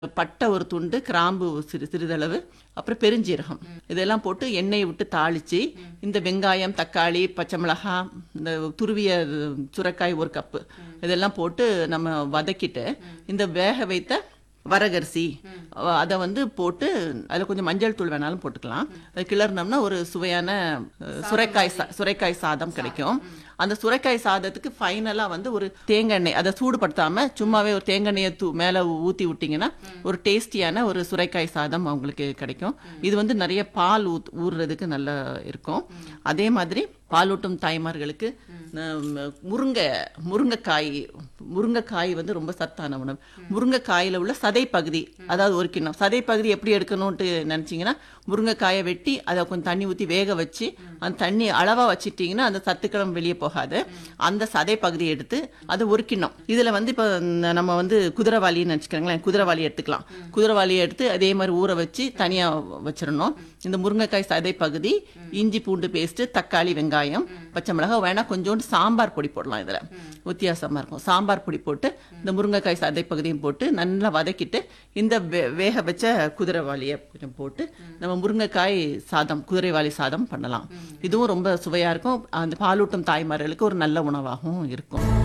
பட்டை ஒரு துண்டு கிராம்பு சிறு சிறிதளவு அப்புறம் பெருஞ்சீரகம் இதெல்லாம் போட்டு எண்ணெயை விட்டு தாளிச்சு இந்த வெங்காயம் தக்காளி பச்சை மிளகாய் இந்த துருவிய சுரைக்காய் ஒரு கப்பு இதெல்லாம் போட்டு நம்ம வதக்கிட்டு இந்த வேக வைத்த வரகரிசி அதை வந்து போட்டு அதில் கொஞ்சம் மஞ்சள் தூள் வேணாலும் போட்டுக்கலாம் அது கிளறினோம்னா ஒரு சுவையான அஹ், சுரைக்காய் சா சுரைக்காய் சாதம் கிடைக்கும் அந்த சுரைக்காய் சாதத்துக்கு ஃபைனலாக வந்து ஒரு தேங்காய் எண்ணெய் அதை சூடுபடுத்தாம சும்மாவே ஒரு தேங்காய் எண்ணெயை தூ மேலே ஊற்றி விட்டிங்கன்னா ஒரு டேஸ்டியான ஒரு சுரைக்காய் சாதம் அவங்களுக்கு கிடைக்கும் இது வந்து நிறைய பால் ஊத் ஊறுறதுக்கு நல்லா இருக்கும் அதே மாதிரி பாலூட்டும் தாய்மார்களுக்கு நம்ம முருங்கை முருங்கைக்காய் முருங்கைக்காய் வந்து ரொம்ப சத்தான உணவு முருங்கைக்காயில உள்ள சதை பகுதி அதாவது ஒரு கிண்ணம் சதை பகுதி எப்படி எடுக்கணும்ட்டு நினைச்சீங்கன்னா முருங்கைக்காயை வெட்டி அதை கொஞ்சம் தண்ணி ஊற்றி வேக வச்சு அந்த தண்ணி அளவா வச்சிட்டிங்கன்னா அந்த சத்துக்களும் வெளியே போகாது அந்த சதை பகுதி எடுத்து அது ஒரு கிண்ணம் இதுல வந்து இப்போ நம்ம வந்து குதிரைவாளின்னு நினச்சிக்கிறோங்களேன் குதிரைவாளி எடுத்துக்கலாம் குதிரைவாளியை எடுத்து அதே மாதிரி ஊற வச்சு தனியா வச்சிடணும் இந்த முருங்கைக்காய் சதை பகுதி இஞ்சி பூண்டு பேஸ்ட் தக்காளி வெங்காயம் பச்சை மிளகாய் வேணா கொஞ்சோண்டு சாம்பார் பொடி போடலாம் இதுல வித்தியாசமா இருக்கும் சாம்பார் பொடி போட்டு இந்த முருங்கைக்காய் சதை பகுதியும் போட்டு நல்லா வதக்கிட்டு இந்த வே- வேக வச்ச குதிரைவாளியை கொஞ்சம் போட்டு நம்ம முருங்கைக்காய் சாதம் குதிரைவாளி சாதம் பண்ணலாம் இதுவும் ரொம்ப சுவையா இருக்கும் அந்த பாலூட்டும் தாய்மார்களுக்கு ஒரு நல்ல உணவாகவும் இருக்கும்